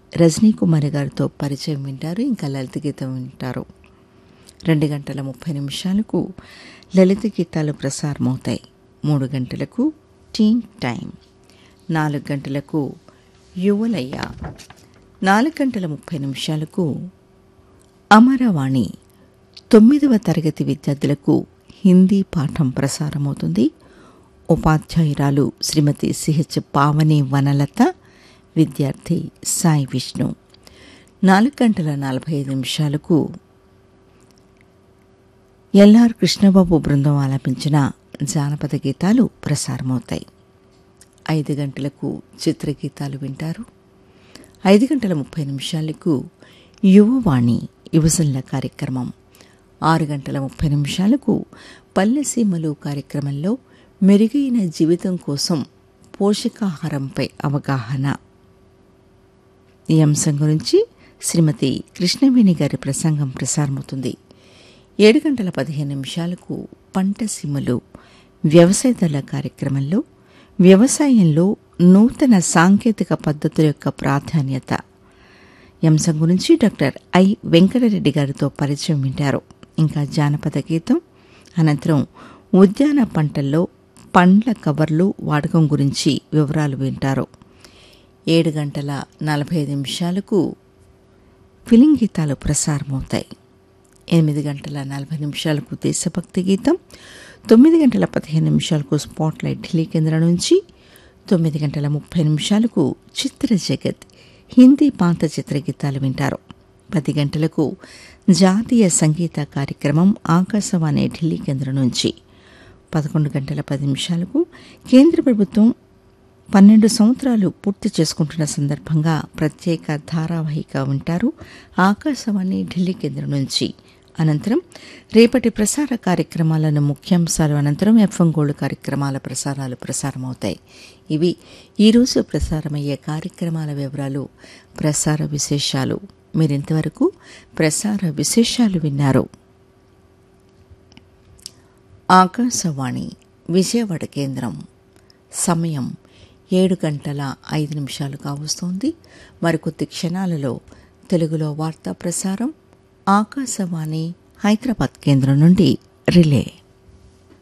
రజనీ కుమారి గారితో పరిచయం వింటారు ఇంకా లలిత గీతం వింటారు రెండు గంటల ముప్పై నిమిషాలకు లలిత గీతాలు ప్రసారమవుతాయి మూడు గంటలకు టీన్ టైం నాలుగు గంటలకు యువలయ్య నాలుగు గంటల ముప్పై నిమిషాలకు అమరవాణి తొమ్మిదవ తరగతి విద్యార్థులకు హిందీ పాఠం ప్రసారమవుతుంది ఉపాధ్యాయురాలు శ్రీమతి సిహెచ్ పావని వనలత విద్యార్థి సాయి విష్ణు నాలుగు గంటల నలభై ఐదు నిమిషాలకు ఎల్ఆర్ కృష్ణబాబు బృందం ఆలపించిన జానపద గీతాలు ప్రసారమవుతాయి ఐదు గంటలకు చిత్రగీతాలు వింటారు ఐదు గంటల ముప్పై నిమిషాలకు యువవాణి యువజనుల కార్యక్రమం ఆరు గంటల ముప్పై నిమిషాలకు పల్లెసీమలు కార్యక్రమంలో మెరుగైన జీవితం కోసం పోషకాహారంపై అవగాహన ఈ అంశం గురించి శ్రీమతి కృష్ణవేణి గారి ప్రసంగం ప్రసారమవుతుంది ఏడు గంటల పదిహేను నిమిషాలకు పంట సీమలు వ్యవసాయదారుల కార్యక్రమంలో వ్యవసాయంలో నూతన సాంకేతిక పద్ధతుల యొక్క ప్రాధాన్యత ఈ అంశం గురించి డాక్టర్ ఐ వెంకటరెడ్డి గారితో పరిచయం వింటారు ఇంకా జానపద గీతం అనంతరం ఉద్యాన పంటల్లో పండ్ల కవర్లు వాడకం గురించి వివరాలు వింటారు ఏడు గంటల నలభై ఐదు నిమిషాలకు ఫిలిం గీతాలు ప్రసారమవుతాయి ఎనిమిది గంటల నలభై నిమిషాలకు దేశభక్తి గీతం తొమ్మిది గంటల పదిహేను నిమిషాలకు స్పాట్లైట్ ఢిల్లీ కేంద్రం నుంచి తొమ్మిది గంటల ముప్పై నిమిషాలకు చిత్ర జగత్ హిందీ పాత చిత్రగీతాలు వింటారు పది గంటలకు జాతీయ సంగీత కార్యక్రమం ఆకాశవాణి ఢిల్లీ కేంద్రం నుంచి పదకొండు గంటల పది నిమిషాలకు కేంద్ర ప్రభుత్వం పన్నెండు సంవత్సరాలు పూర్తి చేసుకుంటున్న సందర్భంగా ప్రత్యేక ధారావాహిక ఉంటారు ఆకాశవాణి ఢిల్లీ కేంద్రం నుంచి అనంతరం రేపటి ప్రసార కార్యక్రమాలను ముఖ్యాంశాలు అనంతరం ఎఫ్ఎం గోల్డ్ కార్యక్రమాల ప్రసారాలు ప్రసారమవుతాయి ఇవి ఈరోజు ప్రసారమయ్యే కార్యక్రమాల వివరాలు ప్రసార విశేషాలు మీరింతవరకు ప్రసార విశేషాలు విన్నారు ఆకాశవాణి విజయవాడ కేంద్రం సమయం ఏడు గంటల ఐదు నిమిషాలు కావస్తోంది మరికొద్ది క్షణాలలో తెలుగులో వార్తా ప్రసారం ఆకాశవాణి హైదరాబాద్ కేంద్రం నుండి రిలే